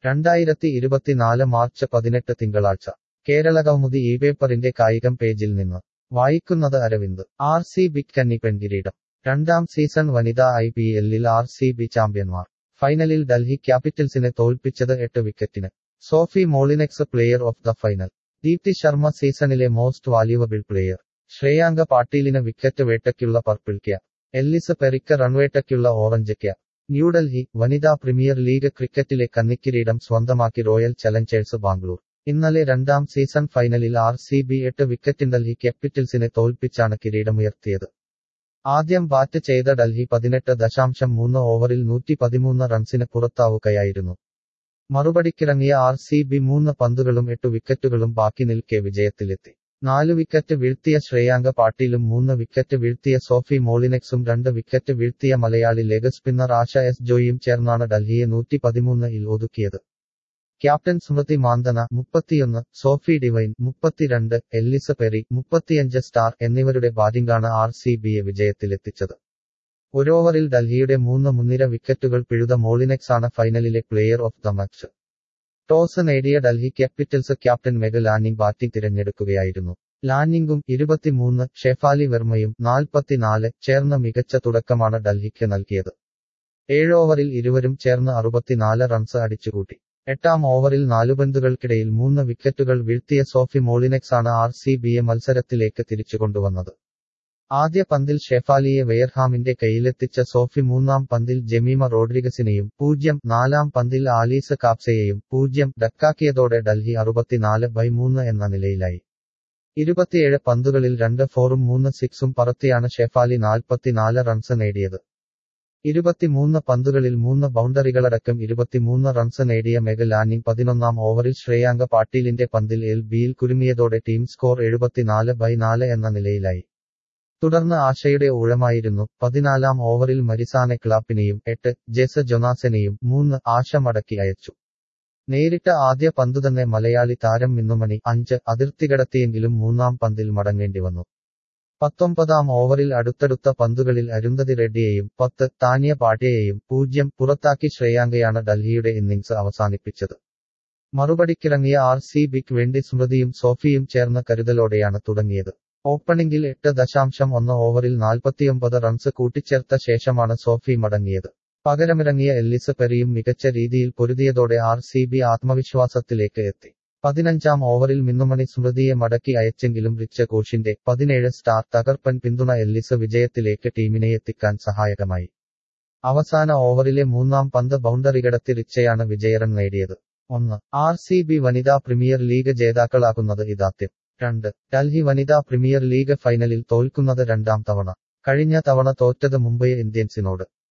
രണ്ടായിരത്തി ഇരുപത്തിനാല് മാർച്ച് പതിനെട്ട് തിങ്കളാഴ്ച കേരള കൗമുദി ഈ പേപ്പറിന്റെ കായികം പേജിൽ നിന്ന് വായിക്കുന്നത് അരവിന്ദ് ആർ സി ബി കന്നി പെൺകിരീടം രണ്ടാം സീസൺ വനിതാ ഐ പി എല്ലിൽ ആർ സി ബി ചാമ്പ്യന്മാർ ഫൈനലിൽ ഡൽഹി ക്യാപിറ്റൽസിനെ തോൽപ്പിച്ചത് എട്ട് വിക്കറ്റിന് Sophy മോളിനെക്സ് player of the final Deepthi Sharma സീസണിലെ most valuable player ശ്രേയാങ്ക പാട്ടീലിന് wicket വേട്ടയ്ക്കുള്ള purple cap Ellis പെറിക്ക് റൺവേട്ടയ്ക്കുള്ള orange cap New Delhi വനിതാ പ്രീമിയർ ലീഗ് ക്രിക്കറ്റിലെ കന്നിക്കിരീടം സ്വന്തമാക്കി റോയൽ ചലഞ്ചേഴ്സ് ബാംഗ്ലൂർ ഇന്നലെ രണ്ടാം സീസൺ ഫൈനലിൽ ആർ സി ബി എട്ട് വിക്കറ്റിൽ ഡൽഹി ക്യാപിറ്റൽസിനെ തോൽപ്പിച്ചാണ് കിരീടമുയർത്തിയത് ആദ്യം ബാറ്റ് ചെയ്ത ഡൽഹി പതിനെട്ട് ദശാംശം മൂന്ന് ഓവറിൽ നൂറ്റി പതിമൂന്ന് റൺസിന് പുറത്താവുകയായിരുന്നു മറുപടിക്കിറങ്ങിയ ആർ സി ബി മൂന്ന് പന്തുകളും എട്ട് വിക്കറ്റുകളും ബാക്കി നിൽക്കെ വിജയത്തിലെത്തി നാല് വിക്കറ്റ് വീഴ്ത്തിയ ശ്രേയാങ്ക പാട്ടീലും മൂന്ന് വിക്കറ്റ് വീഴ്ത്തിയ സോഫി മോളിനെക്സും രണ്ട് വിക്കറ്റ് വീഴ്ത്തിയ Malayali leg spinner Asha S ജോയിയും ചേർന്നാണ് ഡൽഹിയെ നൂറ്റി പതിമൂന്നിൽ ഒതുക്കിയത് ക്യാപ്റ്റൻ സ്മൃതി മാന്തന മുപ്പത്തിയൊന്ന് സോഫി ഡിവൈൻ മുപ്പത്തിരണ്ട് എല്ലിസ് പെറി മുപ്പത്തിയഞ്ച് സ്റ്റാർ എന്നിവരുടെ ബാറ്റിംഗാണ് ആർ സി ബിയെ വിജയത്തിലെത്തിച്ചത് ഒരോവറിൽ ഡൽഹിയുടെ മൂന്ന് മുൻനിര വിക്കറ്റുകൾ പിഴുത മോളിനെക്സാണ് ഫൈനലിലെ player of the match toss നേടിയ Delhi capitals captain Meg Lanning batting തിരഞ്ഞെടുക്കുകയായിരുന്നു ലാനിംഗും ഇരുപത്തിമൂന്ന് ഷെഫാലി വെർമയും നാൽപ്പത്തിനാല് ചേർന്ന മികച്ച തുടക്കമാണ് ഡൽഹിക്ക് നൽകിയത് ഏഴോവറിൽ ഇരുവരും ചേർന്ന് അറുപത്തിനാല് റൺസ് അടിച്ചുകൂട്ടി എട്ടാം ഓവറിൽ നാലുപന്തുകൾക്കിടയിൽ മൂന്ന് വിക്കറ്റുകൾ വീഴ്ത്തിയ സോഫി മോളിനെക്സാണ് ആർ സി ബിയെ മത്സരത്തിലേക്ക് തിരിച്ചുകൊണ്ടുവന്നത് ആദ്യ പന്തിൽ ഷെഫാലിയെ വെയർഹാമിന്റെ കയ്യിലെത്തിച്ച സോഫി മൂന്നാം പന്തിൽ ജമീമ റോഡ്രിഗസിനെയും പൂജ്യം നാലാം പന്തിൽ ആലീസ് കാപ്സയെയും പൂജ്യം ഡക്കാക്കിയതോടെ ഡൽഹി അറുപത്തിനാല് ബൈ മൂന്ന് എന്ന നിലയിലായി ഇരുപത്തിയേഴ് പന്തുകളിൽ രണ്ട് ഫോറും മൂന്ന് സിക്സും പറത്തിയാണ് ഷെഫാലി നാൽപ്പത്തിനാല് റൺസ് നേടിയത് ഇരുപത്തിമൂന്ന് പന്തുകളിൽ മൂന്ന് ബൗണ്ടറികളടക്കം ഇരുപത്തിമൂന്ന് റൺസ് നേടിയ മെഗ ലാനിംഗ് പതിനൊന്നാം ഓവറിൽ ശ്രേയാങ്ക പാട്ടീലിന്റെ പന്തിൽ എൽ ബിയിൽ കുരുമിയതോടെ ടീം സ്കോർ എഴുപത്തിനാല് ബൈ നാല് എന്ന നിലയിലായി തുടർന്ന് ആശയുടെ ഊഴമായിരുന്നു പതിനാലാം ഓവറിൽ മരിസാനെ ക്ലാപ്പിനെയും എട്ട് ജെസ് ജൊനാസനെയും മൂന്ന് ആശ മടക്കി അയച്ചു നേരിട്ട ആദ്യ പന്തുതന്നെ മലയാളി താരം മിന്നുമണി അഞ്ച് അതിർത്തി കടത്തിയെങ്കിലും മൂന്നാം പന്തിൽ മടങ്ങേണ്ടി വന്നു പത്തൊമ്പതാം ഓവറിൽ അടുത്തടുത്ത പന്തുകളിൽ അരുന്ധതി റെഡ്ഡിയെയും പത്ത് താനിയ പാട്യയെയും പൂജ്യം പുറത്താക്കി ശ്രേയാങ്കയാണ് ഡൽഹിയുടെ ഇന്നിംഗ്സ് അവസാനിപ്പിച്ചത് മറുപടിക്കിറങ്ങിയ ആർ സി ബിക്ക് വേണ്ടി സ്മൃതിയും സോഫിയും ചേർന്ന കരുതലോടെയാണ് തുടങ്ങിയത് ഓപ്പണിംഗിൽ എട്ട് ദശാംശം ഒന്ന് ഓവറിൽ നാൽപ്പത്തിയൊമ്പത് റൺസ് കൂട്ടിച്ചേർത്ത ശേഷമാണ് സോഫി മടങ്ങിയത് പകരമിറങ്ങിയ എല്ലിസ് പെറിയും മികച്ച രീതിയിൽ പൊരുതിയതോടെ ആർ സി ബി ആത്മവിശ്വാസത്തിലേക്ക് എത്തി പതിനഞ്ചാം ഓവറിൽ മിന്നുമണി സ്മൃതിയെ മടക്കി അയച്ചെങ്കിലും റിച്ച കോഷിന്റെ പതിനേഴ് സ്റ്റാർ തകർപ്പൻ പിന്തുണ എല്ലിസ് വിജയത്തിലേക്ക് ടീമിനെ എത്തിക്കാൻ സഹായകമായി അവസാന ഓവറിലെ മൂന്നാം പന്ത് ബൗണ്ടറി കടത്തി റിച്ചയാണ് വിജയറൺ നേടിയത് ഒന്ന് ആർ സി ബി വനിതാ പ്രീമിയർ ലീഗ് ജേതാക്കളാകുന്നത് ഇതാദ്യം രണ്ട് ഡൽഹി വനിതാ പ്രീമിയർ ലീഗ് ഫൈനലിൽ തോൽക്കുന്നത് രണ്ടാം തവണ കഴിഞ്ഞ തവണ തോറ്റത് മുംബൈ ഇന്ത്യൻസിനോട്